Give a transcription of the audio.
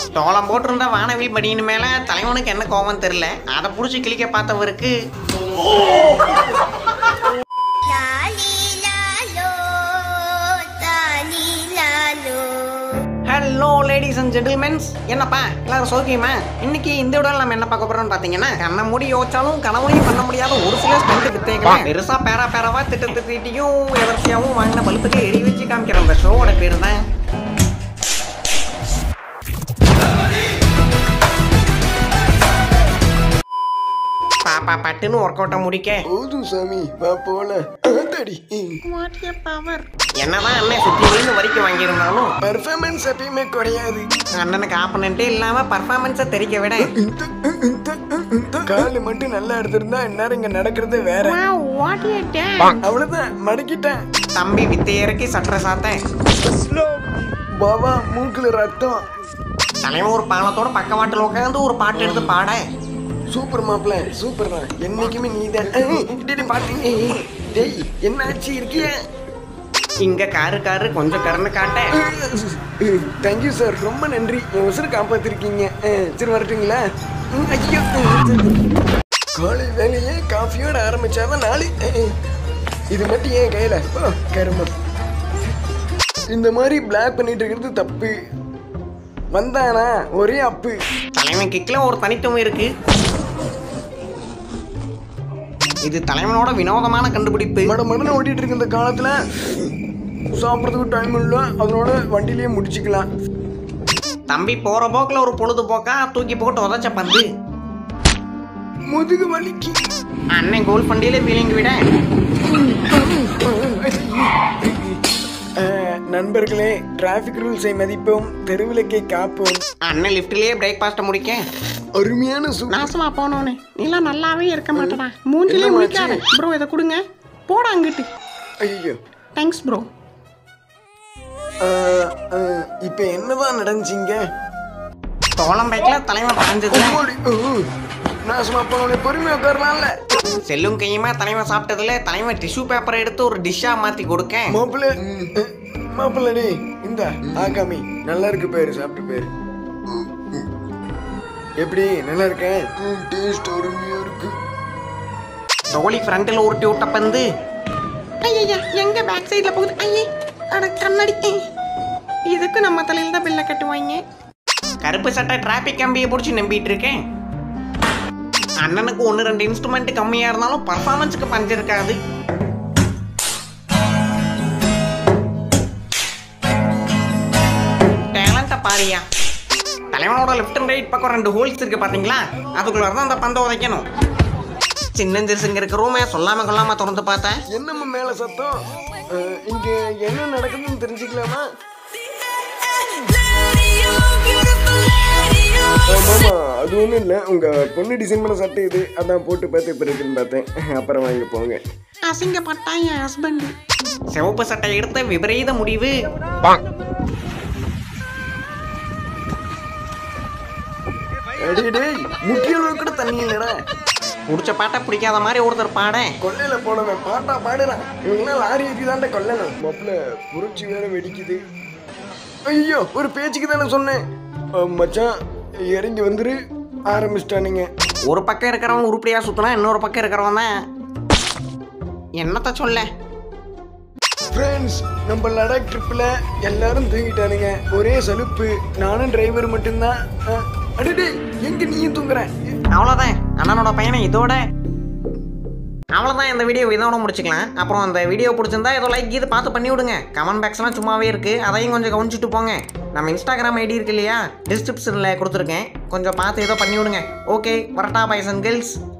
தோளம் போட்டிருந்த வானவில் படியின் மேல தலைவனுக்கு என்ன கோபம் தெரியல அதை புடிச்சு கிளிக்க பார்த்தவருக்கு ஹலோ லேடிஸ் அண்ட் ஜென்டில்மென்ஸ் என்னப்பா எல்லாரும் சௌக்கியமா இன்னைக்கு இந்த விட நம்ம என்ன பார்க்க போறோம்னு பாத்தீங்கன்னா கண்ண மூடி யோசிச்சாலும் கனவுலையும் பண்ண முடியாத ஒரு சில ஸ்பெண்ட் வித்தைகளை பெருசா பேரா பேராவா திட்டு திட்டியும் எதர்ச்சியாவும் வாங்கின பல்புக்கு எரி வச்சு காமிக்கிற அந்த ஷோவோட பேர் தான் பாப்பா பட்டுன்னு ஒர்க் அவுட்டை முடிக்க போதும் சாமி வா போல தடி என்னதான் அண்ணன் சுத்தி விழுந்து வரைக்கும் வாங்கியிருந்தாலும் பர்ஃபார்மன்ஸ் எப்பயுமே குறையாது அண்ணனுக்கு ஆப்பனண்ட்டே இல்லாம பர்ஃபார்மன்ஸை தெரிக்க விட இந்த இந்த இந்த காலு மட்டும் நல்லா எடுத்திருந்தா இந்நேரம் இங்க நடக்கிறதே வேற அவ்வளவுதான் மடக்கிட்டேன் தம்பி வித்தை இறக்கி சற்ற சாத்த பாபா மூக்குல ரத்தம் தலைவன் ஒரு பாலத்தோட பக்கவாட்டில் உட்காந்து ஒரு பாட்டு எடுத்து பாட சூப்பர் மாப்பிள சூப்பர் தான் என்னைக்குமே நீதான் டேய் பாத்தீங்க டேய் என்னாச்சு இருக்கிய இங்க காரு காரு கொஞ்சம் கருன்னு காட்ட தேங்க்யூ சார் ரொம்ப நன்றி என் உசுறு காப்பாத்திருக்கீங்க அஹ், சரி வரட்டுங்களா ம், ஐயோ காலை வேலையே காஃபியோட ஆரம்பிச்சாதான் நாளை அஹ், இது மட்டும் ஏன் கையில ஓ கருமம் இந்த மாதிரி பிளாக் பண்ணிட்டு இருக்கிறது தப்பு வந்தானா ஒரே அப்பு தலைவன் கிக்ல ஒரு தனித்துவம் இருக்கு இது தலைவனோட வினோதமான கண்டுபிடிப்பு மட மடன்னு ஓட்டிட்டு இருக்க இந்த காலத்துல சாப்பிட்றதுக்கு டைம் இல்லை அதனோட வண்டியிலேயே முடிச்சுக்கலாம் தம்பி போற போக்குல ஒரு பொழுதுபோக்கா தூக்கி போட்டு உதச்ச பந்து முதுகு வலிக்கு அண்ணன் கோல் பண்டியில பீலிங் விட அஹ், நண்பர்களே டிராஃபிக் ரூல்ஸை மதிப்போம் தெருவிளக்கை காப்போம் அண்ணன் லிஃப்ட்லயே பிரேக்ஃபாஸ்ட்டை முடிக்க அருமையான சூ நாசமா போனோன்னு நீலாம் நல்லாவே இருக்க மாட்டடா மூஞ்சிலே என்னம்மா முடிக்காத ப்ரோ இதை கொடுங்க போடா அங்கிட்டு ஐயோ தேங்க்ஸ் ப்ரோ இப்போ என்னதான் நடந்துச்சிங்க தோளம் பைக்ல தலைவன் பாஞ்சதுல அம்மாடி, அஹ், நாசமா போனோடனே பொறுமையா உட்காரலாம்ல செல்லும் கையுமா தலைவன் சாப்பிட்டதுல தலைவன் டிஷ்யூ பேப்பரை எடுத்து ஒரு டிஷ்ஷா மாத்தி கொடுக்க மாப்பிள்ள மாப்பிள்ள டே இந்த ஆகாமி நல்லா இருக்கு பேரு சாப்பிட்டு பேரு எப்படி நல்லா இருக்கேன் டேஸ்ட் அருமையா இருக்கு தோழி ஃப்ரண்ட்ல உருட்டி விட்ட பந்து ஐயா எங்க பேக் சைடுல போகுது ஐயே அட கண்ணாடி இதுக்கு நம்ம தலையில தான் பில்ல கட்டுவாங்க கருப்பு சட்டை டிராபிக் கம்பியை பிடிச்சி நம்பிட்டு இருக்கேன் அண்ணனுக்கு ஒன்று ரெண்டு இன்ஸ்ட்ருமெண்ட் கம்மியா இருந்தாலும் பர்ஃபார்மன்ஸுக்கு பஞ்சம் இருக்காது டேலண்ட்டை பாரியா தலைவனோட லெஃப்ட் அண்ட் ரைட் பக்கம் ரெண்டு ஹோல்ஸ் இருக்கு பாத்தீங்களா அதுக்குள்ள தான் அந்த பந்தை உதைக்கணும் சின்னஞ்சிறுசுங்க இருக்க ரூமே சொல்லாம கொள்ளாம திறந்து பார்த்தேன் என்னம்மா மேல சத்தம் அஹ், இங்க என்ன நடக்குதுன்னு தெரிஞ்சுக்கலாமா ஆமாமா அது ஒன்றும் இல்லை உங்க பொண்ணு டிசைன் பண்ண சட்டை இது அதான் போட்டு பார்த்து இப்போ இருக்குன்னு பார்த்தேன் அப்புறம் வாங்கி போங்க அசிங்கப்பட்டான் என் ஹஸ்பண்ட் சிவப்பு சட்டை எடுத்த விபரீத முடிவு அடே டேய் முக்கிய அளவு கூட தண்ணி இல்லடா பிடிச்ச பாட்டை பிடிக்காத மாதிரி ஒருத்தர் பாட கொல்லையில போனவன் பாட்டா பாடுறான் இவங்கெல்லாம் லாரி ஏற்றி தாண்ட கொல்லணும் மாப்பிள்ள புரட்சி வேற வெடிக்குது ஐயோ ஒரு பேச்சுக்கு தானே சொன்னேன் அஹ், மச்சான் இறங்கி வந்துரு ஆரம்பிச்சிட்டானுங்க ஒரு பக்கம் இருக்கிறவன் உருப்படியா சுத்தினா இன்னொரு பக்கம் இருக்கிறவன் தான் என்னத்த சொல்ல ஃப்ரெண்ட்ஸ் நம்ம லடாக் ட்ரிப்பில் எல்லாரும் தூங்கிட்டானுங்க ஒரே சலுப்பு நானும் டிரைவர் மட்டும்தான் அஹ், அடடே எங்க நீயும் தூங்குற அவ்வளோதான் அண்ணனோட பையனை இதோட அவ்வளோதான் இந்த வீடியோ இதோட முடிச்சுக்கலாம் அப்புறம் அந்த வீடியோ பிடிச்சிருந்தா ஏதோ லைக் இது பார்த்து பண்ணி விடுங்க கமெண்ட் பாக்ஸ்லாம் சும்மாவே இருக்குது அதையும் கொஞ்சம் கவனிச்சுட்டு போங்க நம்ம இன்ஸ்டாகிராம் ஐடி இருக்கு இல்லையா டிஸ்கிரிப்ஷனில் கொடுத்துருக்கேன் கொஞ்சம் பார்த்து ஏதோ பண்ணி விடுங்க ஓகே வரட்டா பைசன் கேர்ள்ஸ்